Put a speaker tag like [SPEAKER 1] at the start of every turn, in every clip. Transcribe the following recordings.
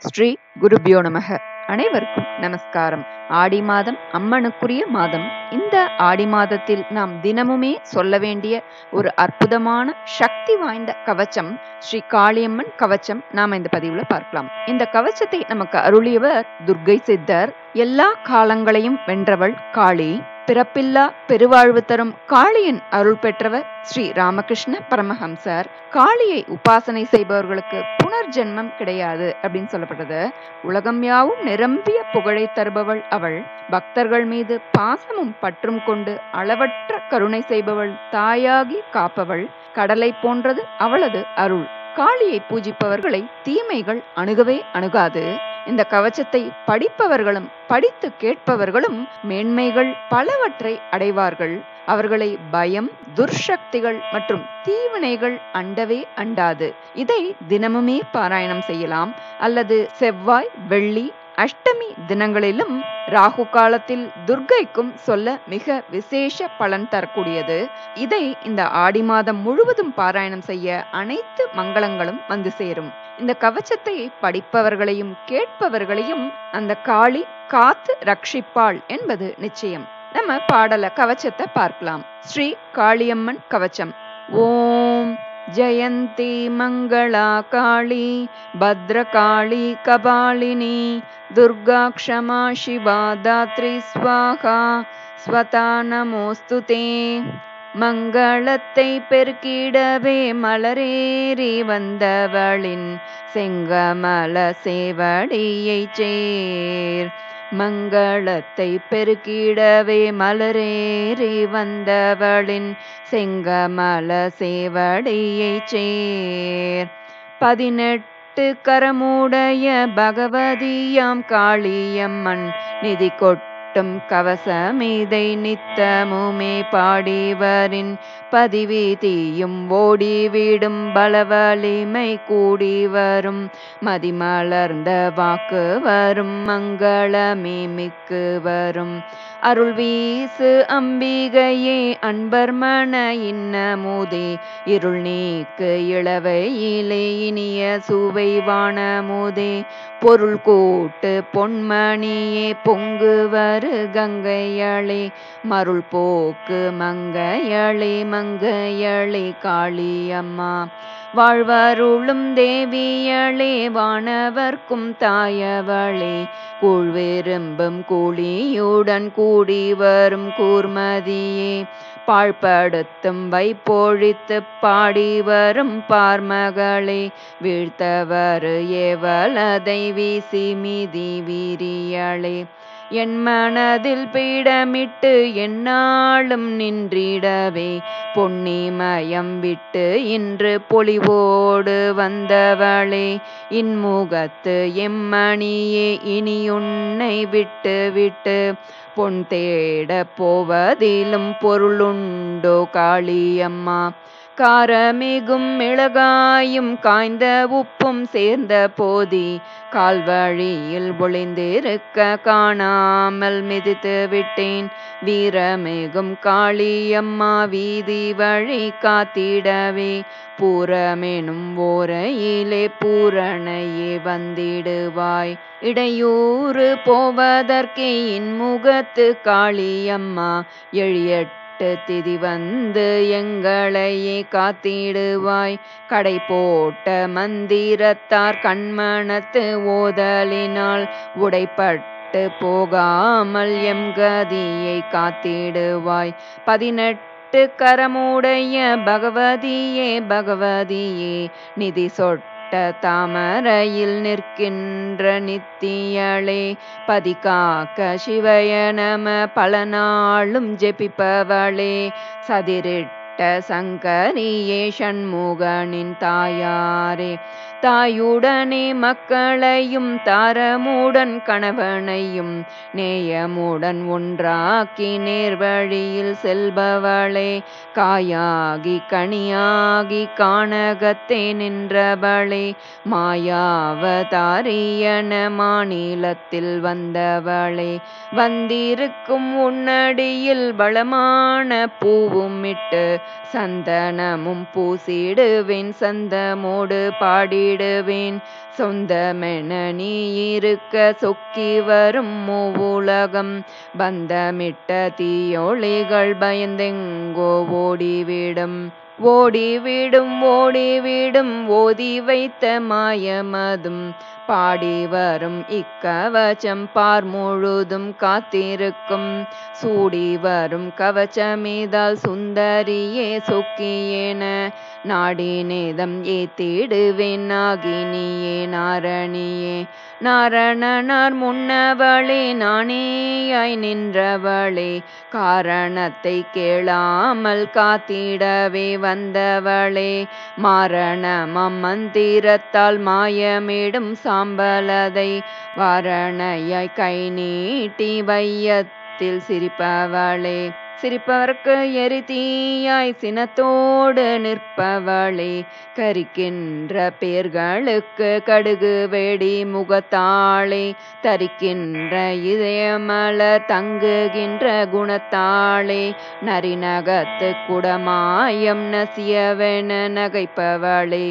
[SPEAKER 1] ஸ்ரீ குருபியோ நமக அனைவருக்கும் நமஸ்காரம் ஆடி மாதம் அம்மனுக்குரிய மாதம் இந்த ஆடி மாதத்தில் நாம் தினமுமே சொல்ல வேண்டிய ஒரு அற்புதமான சக்தி வாய்ந்த கவச்சம் ஸ்ரீ காளியம்மன் கவச்சம் நாம இந்த பதிவுல பார்க்கலாம் இந்த கவச்சத்தை நமக்கு அருளியவர் துர்கை சித்தர் எல்லா காலங்களையும் வென்றவள் காளி பிறப்பில்லா பெருவாழ்வு தரும் காளியின் அருள் பெற்றவர் ஸ்ரீ ராமகிருஷ்ண பரமஹம்சர் காளியை உபாசனை செய்பவர்களுக்கு புனர்ஜென்மம் கிடையாது அப்படின்னு சொல்லப்பட்டது உலகம் யாவும் நிரம்பிய புகழை தருபவள் அவள் பக்தர்கள் மீது பாசமும் பற்றும் கொண்டு அளவற்ற கருணை செய்பவள் தாயாகி காப்பவள் கடலை போன்றது அவளது அருள் காளியை பூஜிப்பவர்களை தீமைகள் அணுகவே அணுகாது இந்த கவச்சத்தை படிப்பவர்களும் படித்து கேட்பவர்களும் மேன்மைகள் பலவற்றை அடைவார்கள் அவர்களை பயம் துர்சக்திகள் மற்றும் தீவினைகள் அண்டவே அண்டாது இதை தினமுமே பாராயணம் செய்யலாம் அல்லது செவ்வாய் வெள்ளி அஷ்டமி தினங்களிலும் ராகு காலத்தில் துர்கைக்கும் சொல்ல மிக விசேஷ பலன் தரக்கூடியது இதை இந்த ஆடி மாதம் முழுவதும் பாராயணம் செய்ய அனைத்து மங்களங்களும் வந்து சேரும் இந்த கவச்சத்தை படிப்பவர்களையும் கேட்பவர்களையும் அந்த காளி காத்து ரட்சிப்பாள் என்பது நிச்சயம் நம்ம பாடல கவச்சத்தை பார்க்கலாம் ஸ்ரீ காளியம்மன் கவச்சம் ஓம் ஜெயந்தி மங்களா காளி பத்ரகாளி கபாலினி துர்கா க்ஷமா சிவா தாத்ரி ஸ்வாகா ஸ்வதா நமோஸ்து தே மங்களத்தை பெருக்கிடவே மலரேறி வந்தவளின் செங்கமல சேவடியை சேர் மங்களத்தை பெருக்கிடவே மலரேறி வந்தவளின் செங்கமல சேவடியை சேர் பதினெட்டு கரமுடைய பகவதியாம் காளியம்மன் நிதி கொட்டு மட்டும் கவசமீதை நித்தமுமே பாடிவரின் பதிவீதியும் ஓடிவிடும் பலவலிமை கூடி வரும் மதிமலர்ந்த வாக்கு வரும் மங்களமே மிக்கு வரும் அருள் வீசு அம்பிகையே அன்பர் மன இன்னமுதே இருள் நீக்கு இளவையிலே இனிய சுவை வானமுதே பொருள் கூட்டு பொன்மணியே பொங்குவர் கங்கையளே மருள் போக்கு மங்கையளே மங்கையளே காளியம்மா வாழ்வருளும் தேவியளே வானவர்க்கும் தாயவளே கூழ்வெரும்பும் கூலியுடன் கூடி வரும் கூர்மதியே பாழ்படுத்தும் வைப்பொழித்து பாடி வரும் பார்மகளே வீழ்த்தவர் ஏவலதை வீசி மிதி வீரியளே என் மனதில் பீடமிட்டு என்னாலும் நின்றிடவே பொன்னிமயம் விட்டு இன்று பொலிவோடு வந்தவளே இன்முகத்து எம்மணியே இனியுன்னை விட்டு விட்டு பொன் தேட போவதிலும் பொருளுண்டோ காளியம்மா காரமிகும் மிளகாயும் காய்ந்த உப்பும் சேர்ந்த போதி கால்வழியில் ஒளிந்திருக்க காணாமல் மிதித்து விட்டேன் வீரமிகும் காளியம்மா வீதி வழி காத்திடவே பூரமெனும் ஓரையிலே பூரணையே வந்திடுவாய் இடையூறு போவதற்கே இன்முகத்து காளியம்மா எழியட்டு எட்டு திதி வந்து எங்களையே காத்திடுவாய் கடை போட்ட மந்திரத்தார் கண்மணத்து ஓதலினால் உடைப்பட்டு போகாமல் எம் கதியை காத்திடுவாய் பதினெட்டு கரமுடைய பகவதியே பகவதியே நிதி சொட்ட தாமரையில் நிற்கின்ற நித்தியளே பதிகாக்க சிவய நம பல நாளும் ஜெபிப்பவளே சதிரிட்ட சங்கரியே சண்முகனின் தாயாரே தாயுடனே மக்களையும் தாரமுடன் கணவனையும் நேயமுடன் ஒன்றாக்கி நேர்வழியில் செல்பவளே காயாகி கனியாகி காணகத்தே நின்றவளே மாயாவதாரியன மாநிலத்தில் வந்தவளே வந்திருக்கும் உன்னடியில் வளமான பூவும் இட்டு சந்தனமும் பூசிடுவேன் சந்தமோடு பாடி விடுவேன் சொந்தமென நீ இருக்க சொக்கி வரும் மூவுலகம் பந்தமிட்ட தீயொளிகள் பயந்தெங்கோ ஓடிவிடும் ஓடிவிடும் ஓடிவிடும் ஓதி வைத்த மாயமதும் பாடி வரும் இக்கவச்சம் பார் முழுதும் காத்திருக்கும் சூடி வரும் கவச்சமிதால் சுந்தரியே சொக்கியேன நாடி நேதம் ஏத்திடுவேன் நாகினியே நாரணியே நாரணனார் முன்னவளே நாணேயாய் நின்றவளே காரணத்தை கேளாமல் காத்திடவே வந்தவளே மாரணமம் மந்திரத்தால் மாயமிடும் சாம்பலதை வாரணையாய் கை நீட்டி வையத்தில் சிரிப்பவளே சிரிப்பவர்க்கு எரிதீயாய் சினத்தோடு நிற்பவளே கரிக்கின்ற பேர்களுக்கு கடுகு வெடி முகத்தாளே தரிக்கின்ற இதயமலர் தங்குகின்ற குணத்தாளே நரிநகத்து குடமாயம் நசியவென நகைப்பவளே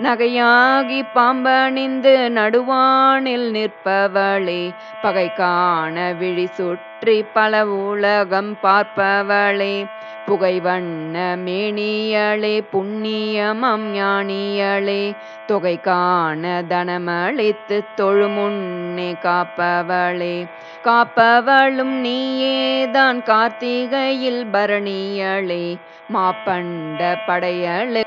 [SPEAKER 1] நகையாகி பாம்பணிந்து நடுவானில் நிற்பவளே பகை காண விழி சுற்றி பல உலகம் பார்ப்பவளே புகை வண்ண மேனியளே புண்ணியமம் ஞானியளே தொகை காண தனமளித்து தொழுமுன்னே காப்பவளே காப்பவளும் நீயேதான் கார்த்திகையில் பரணியளே மாப்பண்ட படையளே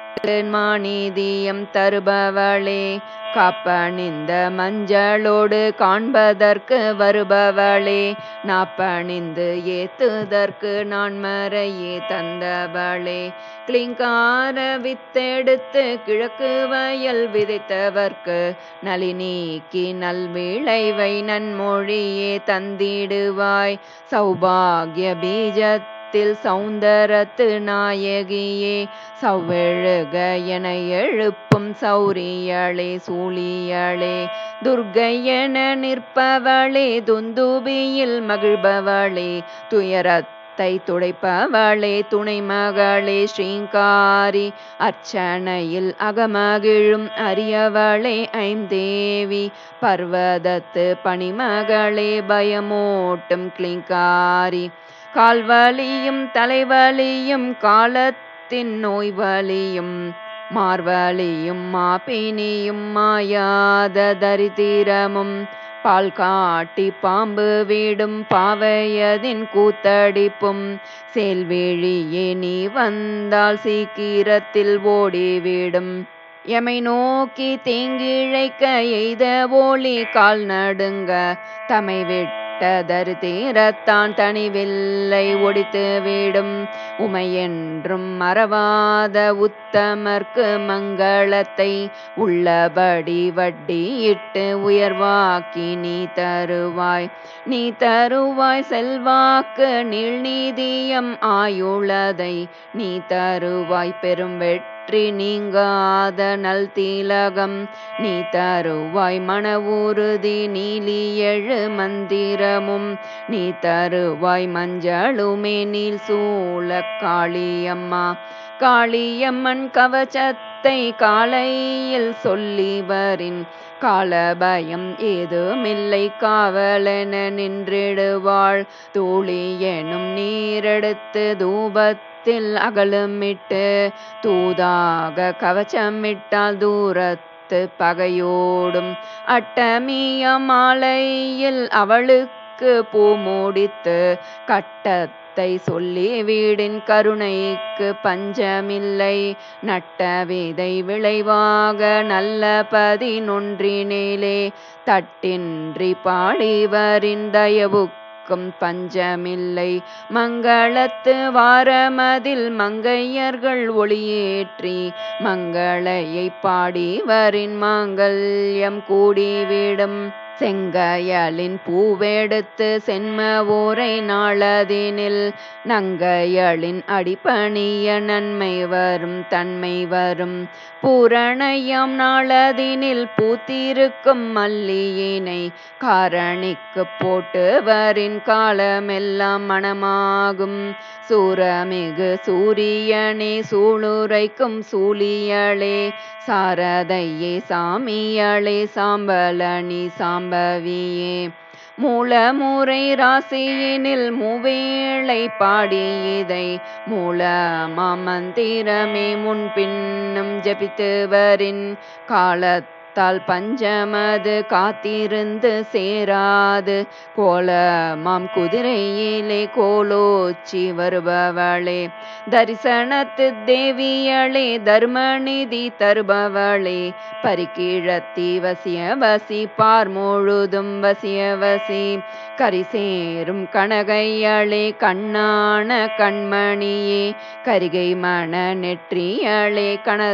[SPEAKER 1] மானிதியம் தருபவளே காப்பணிந்த மஞ்சளோடு காண்பதற்கு வருபவளே நாப்பணிந்து ஏத்துதற்கு நான் மறையே தந்தவளே கிளிங்கார வித்தெடுத்து கிழக்கு வயல் விதைத்தவர்க்கு நளினீக்கி நல்விளைவை நன்மொழியே தந்திடுவாய் சௌபாகிய பீஜத் த்தில் சௌந்தரத்து நாயகியே சவ்வெழுக என எழுப்பும் சௌரியளே சூழியளே துர்கை என நிற்பவளே துந்துபியில் மகிழ்பவளே துயரத்தை துடைப்பவளே துணை மகளே ஸ்ரீங்காரி அர்ச்சனையில் அகமகிழும் அரியவளே ஐந்தேவி பர்வதத்து பனிமகளே பயமூட்டும் கிளிங்காரி கால்வலியும் தலைவலியும் காலத்தின் நோய்வலியும் மார்வலியும் மாப்பினியும் மாயாத தரித்திரமும் பால் காட்டி பாம்பு விடும் பாவையதின் கூத்தடிப்பும் சேல்விழியே நீ வந்தால் சீக்கிரத்தில் ஓடிவிடும் எமை நோக்கி தேங்கிழைக்க எய்த ஒளி கால் நடுங்க தமை விட்டு தரு தீரத்தான் தனிவில்லை ஒடித்து விடும் உமையென்றும் மறவாத உத்தமர்க்கு மங்களத்தை உள்ளபடி வட்டியிட்டு உயர்வாக்கி நீ தருவாய் நீ தருவாய் செல்வாக்கு நீழ்நீதியம் ஆயுளதை நீ தருவாய் பெரும் வெற்றி வெற்றி நீங்காத நல் தீலகம் நீ தருவாய் மன உறுதி நீலி எழு மந்திரமும் நீ தருவாய் மஞ்சளுமே நீல் சூழ காளியம்மா காளியம்மன் கவச்சத்தை காலையில் சொல்லி வரின் காலபயம் ஏதுமில்லை காவலென நின்றிடுவாள் தூளி எனும் நீரெடுத்து தூபத் த்தில் அகலமிட்டு தூதாக கவச்சமிட்டால் தூரத்து பகையோடும் அட்டமிய மாலையில் அவளுக்கு பூ மூடித்து கட்டத்தை சொல்லி வீடின் கருணைக்கு பஞ்சமில்லை நட்ட விதை விளைவாக நல்ல பதினொன்றினேலே தட்டின்றி பாடிவரின் தயவுக்கு க்கும் பஞ்சமில்லை மங்களத்து வாரமதில் மங்கையர்கள் ஒளியேற்றி மங்களையை பாடி வரின் மாங்கல்யம் கூடிவிடும் செங்கையலின் பூவெடுத்து சென்ம ஊரை நாளதினில் நங்கையலின் அடிபணிய நன்மை வரும் தன்மை வரும் பூரணயம் நாளதினில் பூத்திருக்கும் மல்லியினை காரணிக்கு போட்டு வரின் காலமெல்லாம் மணமாகும் சூரமிகு சூரியனே சூளுரைக்கும் சூழியளே சாரதையே சாமியளே சாம்பலனி சாம்பவியே மூலமுறை ராசியினில் மூவேளை பாடி இதை மூல மாமந்திரமே முன்பின்னும் ஜபித்து வரின் காலத் தால் பஞ்சமது காத்திருந்து சேராது கோலமாம் குதிரையிலே கோலோச்சி வருபவளே தரிசனத்து தேவியளே தர்மநிதி தருபவளே பரிக்கீழத்தி வசிய வசி பார் முழுதும் வசிய வசி கரிசேரும் கனகையளே கண்ணான கண்மணியே கரிகை மண நெற்றியளே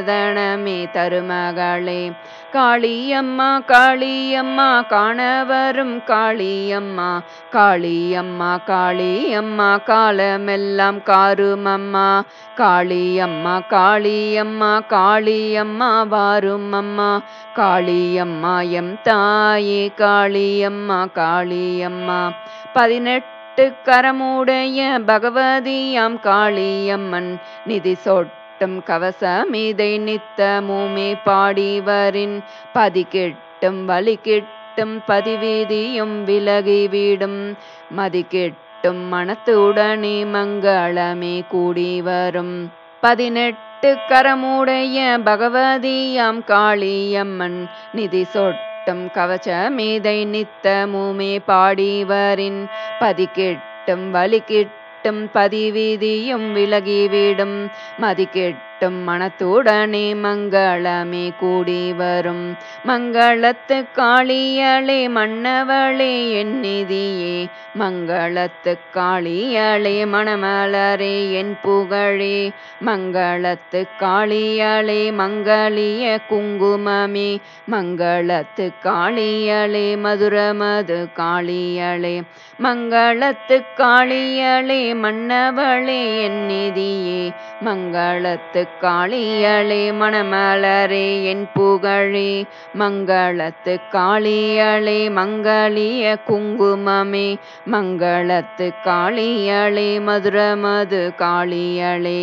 [SPEAKER 1] கணதனமே தருமகளே காளியம்மா காளியம்மா காணவரும் காளியம்மா காளியம்மா காளியம்மா காலமெல்லாம் காருமம்மா காளியம்மா காளியம்மா காளியம்மா வாரும் அம்மா காளியம்மா எம் தாயே காளியம்மா காளியம்மா பதினெட்டு கரமுடைய பகவதியாம் காளியம்மன் நிதி சொட் கட்டும் கவசமிதை நித்தமுமே பாடிவரின் பதி கெட்டும் வலி கெட்டும் பதிவீதியும் விலகிவிடும் மதி கெட்டும் மனத்துடனே மங்களமே கூடி வரும் பதினெட்டு கரமுடைய பகவதியாம் காளியம்மன் நிதி சொட்டும் கவசமிதை நித்தமுமே பாடிவரின் பதி கெட்டும் வலி கெட்டும் கெட்டும் பதிவீதியும் விலகிவிடும் மதி கெட்டும் மனத்துடனே மங்களமே கூடி வரும் மங்களத்து காளியளே மன்னவளே என் நிதியே மங்களத்து காளியளே மணமலரே என் புகழே மங்களத்து காளியளே மங்களிய குங்குமமே மங்களத்து காளியளே மதுரமது காளியளே மங்களத்து காளியளே மன்னவளே என் நிதியே மங்களத்து காளியளே மணமலரே என் புகழே மங்களத்து காளியளே மங்களிய குங்குமமே மங்களத்து காளியளே மதுரமது காளியளே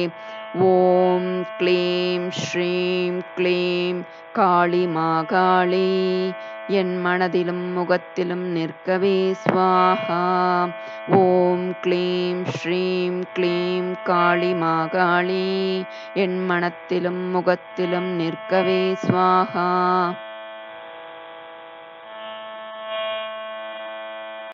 [SPEAKER 1] ஓம் க்ளீம் ஸ்ரீம் க்ளீம் காளி மாகாளி என் மனதிலும் முகத்திலும் நிற்கவே ஸ்வாஹா ஓம் க்ளீம் ஸ்ரீம் க்ளீம் காளி மாகாளி என் மனத்திலும் முகத்திலும் நிற்கவே ஸ்வாஹா